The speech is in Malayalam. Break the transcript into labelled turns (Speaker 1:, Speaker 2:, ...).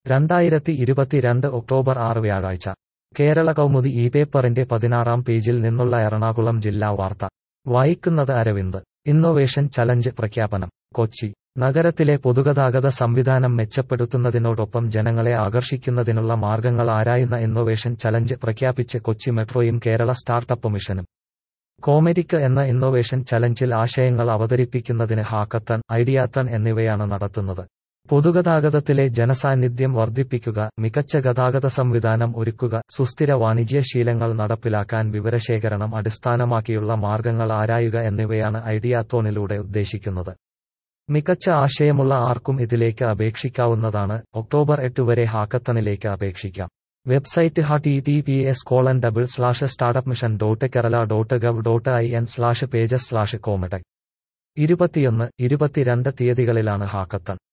Speaker 1: രണ്ടായിരത്തി ഇരുപത്തിരണ്ട് ഒക്ടോബർ ആറ് വ്യാഴാഴ്ച കേരള കൗമുദി ഈ പേപ്പറിന്റെ പതിനാറാം പേജിൽ നിന്നുള്ള എറണാകുളം ജില്ലാ വാർത്ത വായിക്കുന്നത് അരവിന്ദ് ഇന്നൊവേഷൻ ചലഞ്ച് പ്രഖ്യാപനം കൊച്ചി നഗരത്തിലെ പൊതുഗതാഗത സംവിധാനം മെച്ചപ്പെടുത്തുന്നതിനോടൊപ്പം ജനങ്ങളെ ആകർഷിക്കുന്നതിനുള്ള മാർഗങ്ങൾ ആരായുന്ന ഇന്നൊവേഷൻ ചലഞ്ച് പ്രഖ്യാപിച്ച് കൊച്ചി മെട്രോയും കേരള സ്റ്റാർട്ടപ്പ് മിഷനും കോമഡിക്ക് എന്ന ഇന്നൊവേഷൻ ചലഞ്ചിൽ ആശയങ്ങൾ അവതരിപ്പിക്കുന്നതിന് ഹാക്കത്തൺ ഐഡിയാത്തൺ എന്നിവയാണ് നടത്തുന്നത് പൊതുഗതാഗതത്തിലെ ജനസാന്നിധ്യം വർദ്ധിപ്പിക്കുക മികച്ച ഗതാഗത സംവിധാനം ഒരുക്കുക സുസ്ഥിര വാണിജ്യശീലങ്ങൾ നടപ്പിലാക്കാൻ വിവരശേഖരണം അടിസ്ഥാനമാക്കിയുള്ള മാർഗങ്ങൾ ആരായുക എന്നിവയാണ് ഐഡിയാത്തോണിലൂടെ ഉദ്ദേശിക്കുന്നത് മികച്ച ആശയമുള്ള ആർക്കും ഇതിലേക്ക് അപേക്ഷിക്കാവുന്നതാണ് ഒക്ടോബർ എട്ട് വരെ ഹാക്കത്തണിലേക്ക് അപേക്ഷിക്കാം website H T T P S colon double slash startup mission dot Kerala dot gov dot I N slash pages slash കോമഡക് ഇരുപത്തിയൊന്ന് ഇരുപത്തിരണ്ട് തീയതികളിലാണ് ഹാക്കത്തൺ